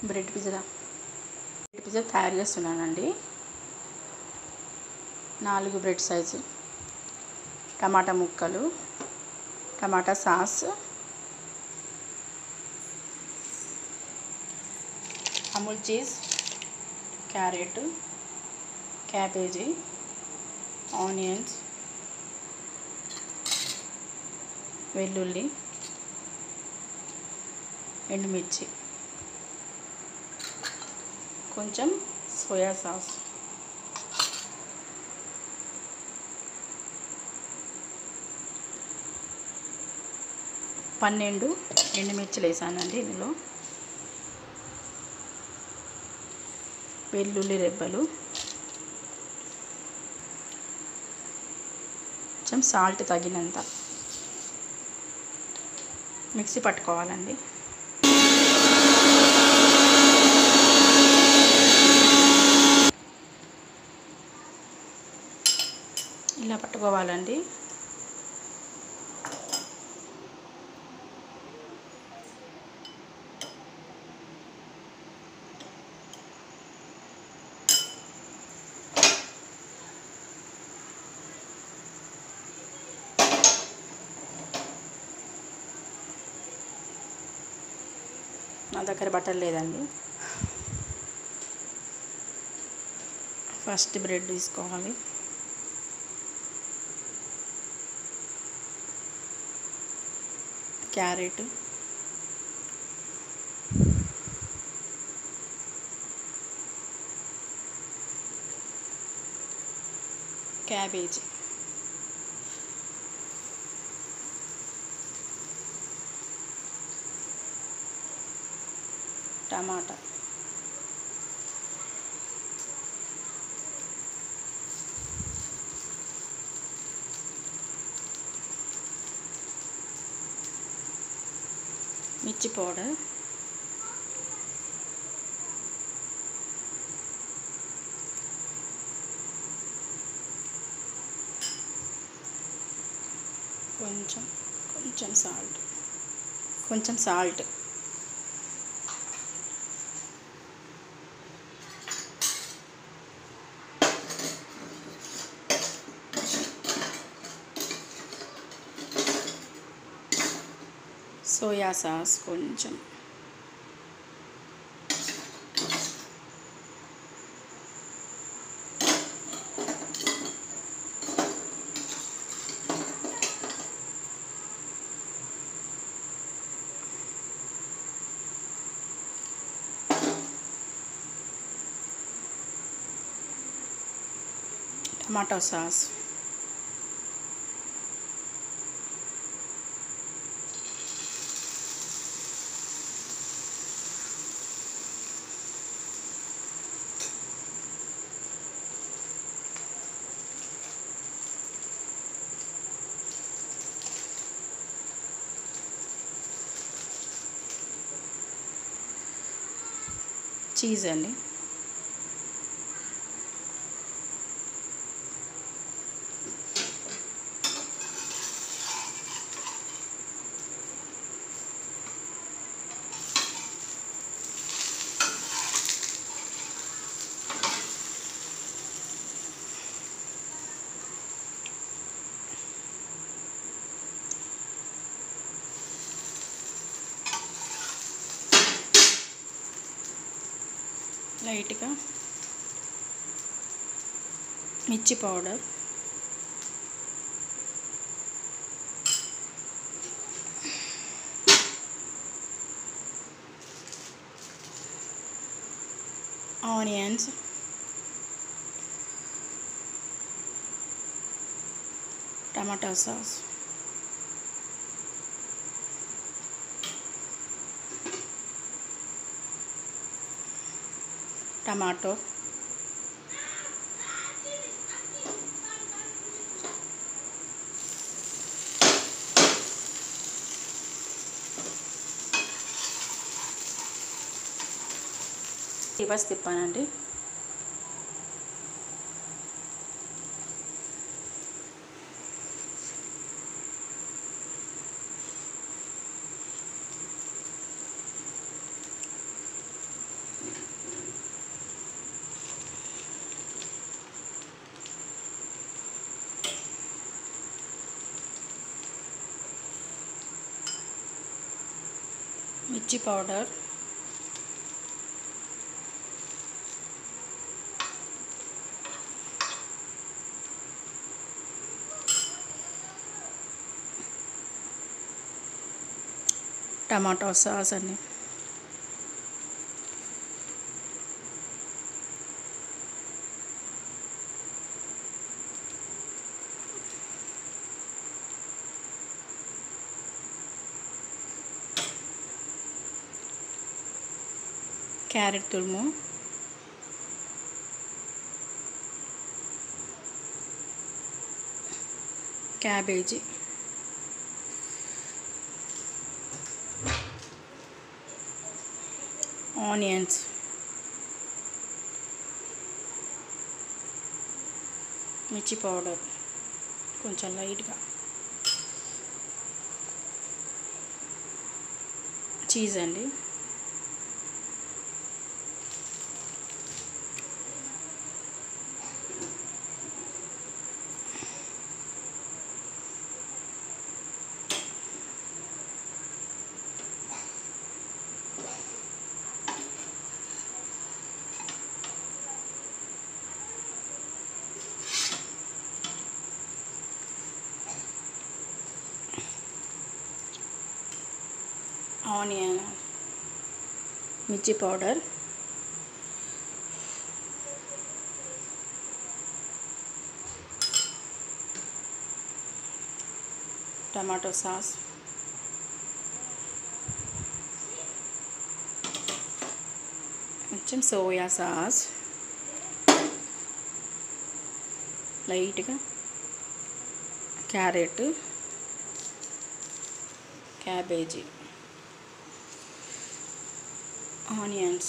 bread pizza bread pizza తయారు చేస్తున్నానండి నాలుగు బ్రెడ్ సైజు టమాటా ముక్కలు టమాటా sauce Amul cheese carrot cabbage onions వెల్లుల్లి ఎండుమిర్చి కొంచెం సోయా సాస్ పన్నెండు ఎండుమిర్చిలు వేసానండి ఇందులో వెల్లుల్లి రెబ్బలు కొంచెం సాల్ట్ తగినంత మిక్సీ పట్టుకోవాలండి ఇలా పట్టుకోవాలండి నా దగ్గర బటర్ లేదండి ఫస్ట్ బ్రెడ్ తీసుకోవాలి క్యారెట్ క్యాబేజీ టమాటా మిర్చి పౌడర్ కొంచెం కొంచెం సాల్ట్ కొంచెం సాల్ట్ సోయా సాస్ కొంచెం టమాటో సాస్ చీజ్ అండి లైట్గా మిర్చి పౌడర్ ఆనియన్స్ టమాటా సాస్ టమాటో రివర్స్ తిప్పానండి మిర్చి పౌడర్ టమాటో సాస్ అండి క్యారెట్ తురుము క్యాబేజీ ఆనియన్స్ మిర్చి పౌడర్ కొంచెం లైట్గా చీజ్ అండి ఆనియన్ మిర్చి పౌడర్ టమాటో సాస్ కొంచెం సోయా సాస్ లైట్గా క్యారెట్ క్యాబేజీ ఆనియన్స్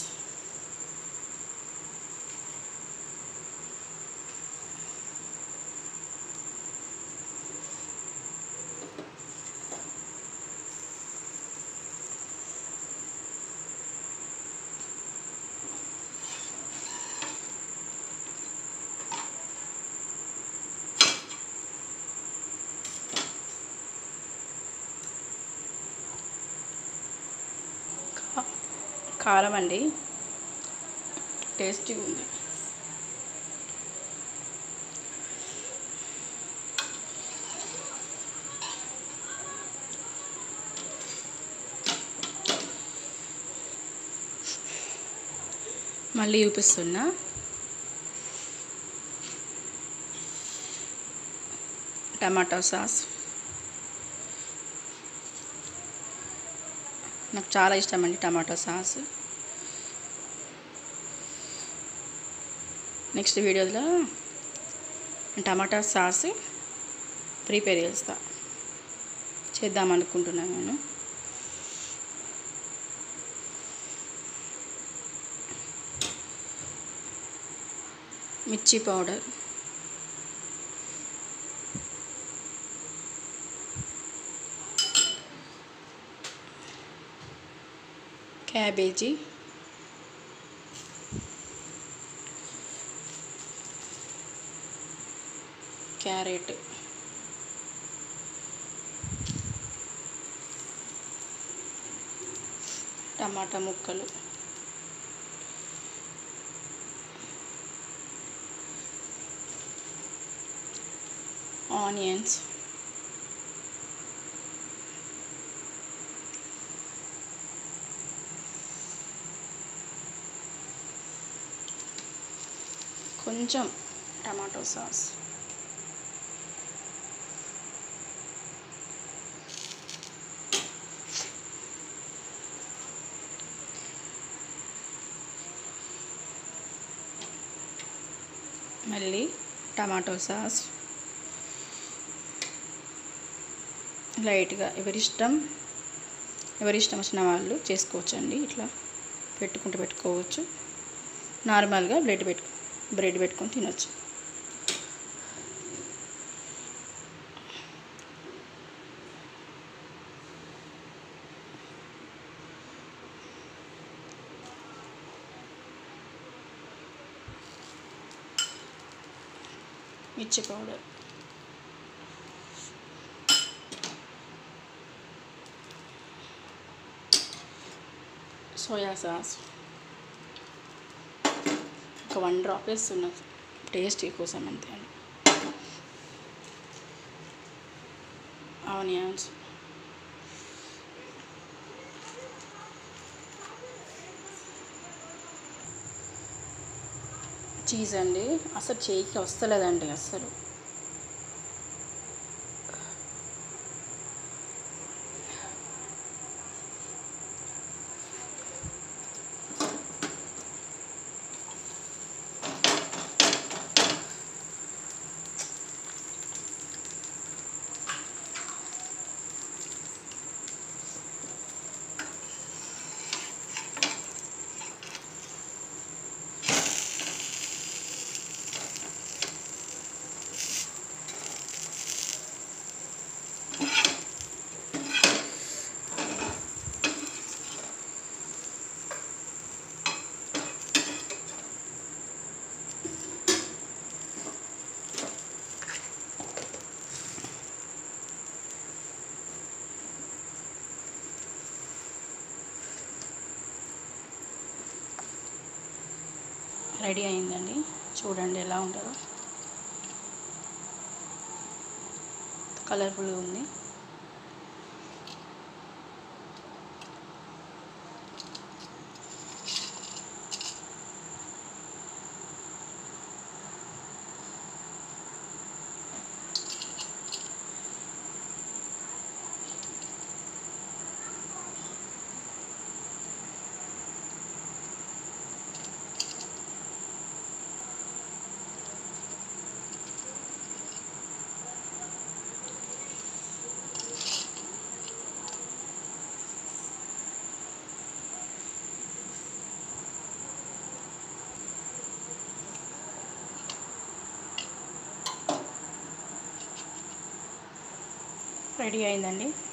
కా- కారం అండి టేస్టీగా ఉంది మళ్ళీ చూపిస్తున్నా టమాటో సాస్ నాకు చాలా ఇష్టం అండి టమాటో సాస్ నెక్స్ట్ వీడియోలో టమాటా సాస్ ప్రిపేర్ చేస్తా చేద్దాం అనుకుంటున్నాను నేను మిర్చి పౌడర్ క్యాబేజీ క్యారెట్ టమాటా ముక్కలు ఆనియన్స్ కొంచెం టమాటో సాస్ మళ్ళీ టమాటో సాస్ లైట్గా ఎవరిష్టం ఎవరిష్టం వచ్చిన వాళ్ళు చేసుకోవచ్చండి ఇట్లా పెట్టుకుంటూ పెట్టుకోవచ్చు నార్మల్గా బ్రెడ్ పెట్టు బ్రెడ్ పెట్టుకొని తినొచ్చు మిర్చి పౌడర్ సోయా సాస్ ఒక వన్ డ్రాప్ వేస్తున్నా టేస్ట్ కోసం అంతే అని ఆనియన్స్ చీజ్ అండి అసలు చేయికి వస్తలేదండి అస్సలు రెడీ అయిందండి చూడండి ఎలా ఉంటుందో కలర్ఫుల్గా ఉంది రెడీ అయిందండి